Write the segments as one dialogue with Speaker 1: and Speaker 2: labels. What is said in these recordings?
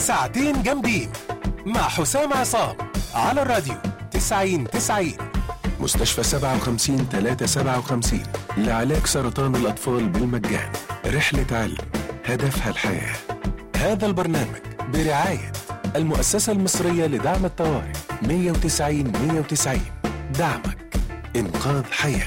Speaker 1: ساعتين جامدين مع حسام عصام على الراديو 90 90
Speaker 2: مستشفى 57 357 لعلاج سرطان الأطفال بالمجان رحلة علم هدفها الحياة
Speaker 1: هذا البرنامج برعاية المؤسسة المصرية لدعم الطوارئ 190 190 دعمك إنقاذ حياه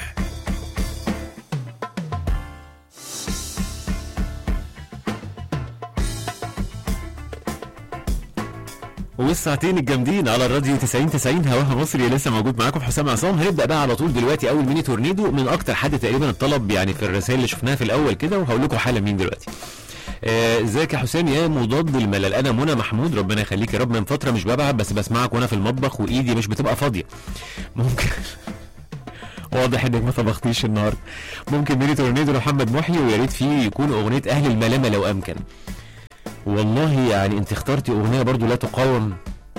Speaker 3: والساعتين الجامدين على الراديو 90 90 هواها مصري لسه موجود معاكم حسام عصام هنبدا بقى على طول دلوقتي اول ميني تورنيدو من اكتر حد تقريبا اتطلب يعني في الرسائل اللي شفناها في الاول كده وهقول لكم حالا مين دلوقتي آه، ازيك يا حسام يا مضاد الملل انا منى محمود ربنا يخليك يا رب من فتره مش ببعت بس بسمعك وانا في المطبخ وايدي مش بتبقى فاضيه ممكن واضح انك ما طبختيش النهارده ممكن ميني تورنيدو لمحمد محيي ويا ريت فيه يكون اغنيه اهل الملامه لو امكن والله يعني انت اخترتي اغنيه برضو لا تقاوم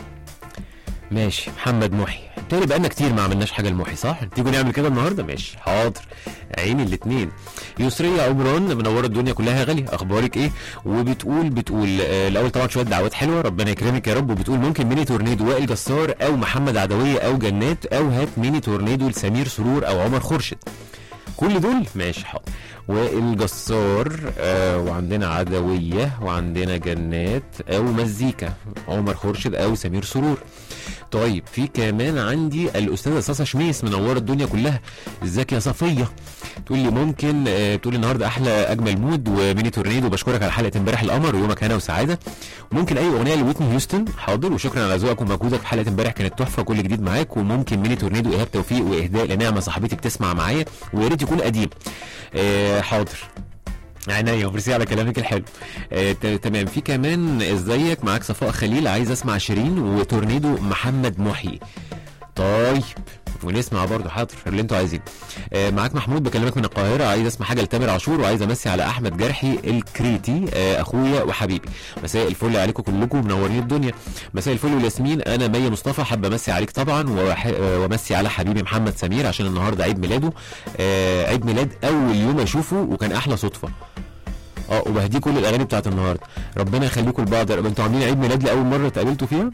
Speaker 3: ماشي محمد محي تاني بقالنا كتير ما عملناش حاجه لمحي صح تيجوا نعمل كده النهارده ماشي حاضر عيني الاتنين يسرية عمران منوره الدنيا كلها يا غالي اخبارك ايه وبتقول بتقول آه الاول طبعا شويه دعوات حلوه ربنا يكرمك يا رب وبتقول ممكن ميني تورنيدو وائل جسار او محمد عدويه او جنات او هات ميني تورنيدو لسمير سرور او عمر خورشيد كل دول ماشي حاضر وائل جسار آه وعندنا عدويه وعندنا جنات او مزيكا عمر خورشيد او سمير سرور طيب في كمان عندي الاستاذه صاصه شميس منوره الدنيا كلها ازيك يا صفيه تقول لي ممكن آه تقول لي النهارده احلى اجمل مود وميني تورنيدو بشكرك على حلقه امبارح القمر ويومك هنا وسعاده وممكن اي اغنيه لويتني هيوستن حاضر وشكرا على ذوقك ومجهودك في حلقه امبارح كانت تحفه كل جديد معاك وممكن ميني تورنيدو ايهاب توفيق واهداء لنعمه صاحبتي بتسمع معايا ويا ريت يكون قديم آه حاضر عينيا وميرسي على كلامك الحلو آه ت- تمام في كمان ازيك معاك صفاء خليل عايز اسمع شيرين وتورنيدو محمد محي طيب ونسمع برضه حاضر اللي انتوا عايزينه آه معاك محمود بكلمك من القاهره عايز اسمع حاجه لتامر عاشور وعايز امسي على احمد جرحي الكريتي آه اخويا وحبيبي مساء الفل عليكم كلكم منورين الدنيا مساء الفل والياسمين انا مي مصطفى حابه امسي عليك طبعا وح- آه، وامسي على حبيبي محمد سمير عشان النهارده عيد ميلاده آه عيد ميلاد اول يوم اشوفه وكان احلى صدفه اه وبهديه كل الاغاني بتاعت النهارده ربنا يخليكم لبعض يا رب انتوا عاملين عيد ميلاد لاول مره اتقابلتوا فيها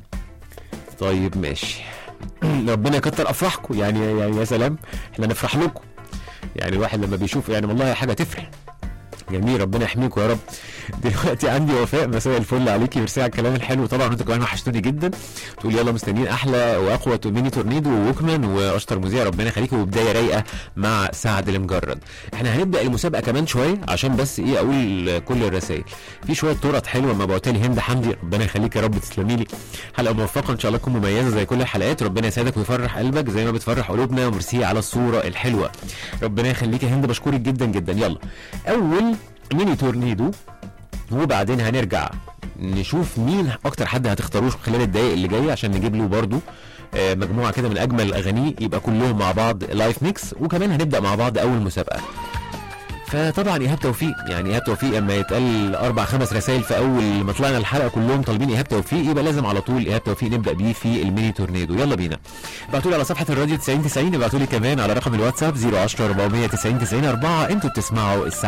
Speaker 3: طيب ماشي ربنا يكتر افراحكم يعني يعني يا سلام احنا نفرح لكم يعني الواحد لما بيشوف يعني والله حاجه تفرح جميل ربنا يحميكم يا رب دلوقتي عندي وفاء مساء الفل عليكي ميرسي على الكلام الحلو طبعا انتوا كمان وحشتوني جدا تقول يلا مستنيين احلى واقوى ميني تورنيدو ووكمان واشطر مذيع ربنا يخليكي وبدايه رايقه مع سعد المجرد احنا هنبدا المسابقه كمان شويه عشان بس ايه اقول كل الرسائل في شويه طرط حلوه ما بعتها لي هند حمدي ربنا يخليك يا رب تسلمي لي حلقه موفقه ان شاء الله تكون مميزه زي كل الحلقات ربنا يسعدك ويفرح قلبك زي ما بتفرح قلوبنا وميرسي على الصوره الحلوه ربنا يخليك يا هند بشكرك جدا جدا يلا اول ميني تورنيدو وبعدين هنرجع نشوف مين اكتر حد هتختاروه خلال الدقايق اللي جايه عشان نجيب له برضو آه، مجموعه كده من اجمل اغانيه يبقى كلهم مع بعض لايف ميكس وكمان هنبدا مع بعض اول مسابقه فطبعا ايهاب توفيق يعني ايهاب توفيق لما يتقال اربع خمس رسائل في اول ما طلعنا الحلقه كلهم طالبين ايهاب توفيق يبقى لازم على طول ايهاب توفيق نبدا بيه في الميني تورنيدو يلا بينا ابعتوا لي على صفحه الراديو 90 90 ابعتوا لي كمان على رقم الواتساب 010 490 90 4 انتوا بتسمعوا الساعه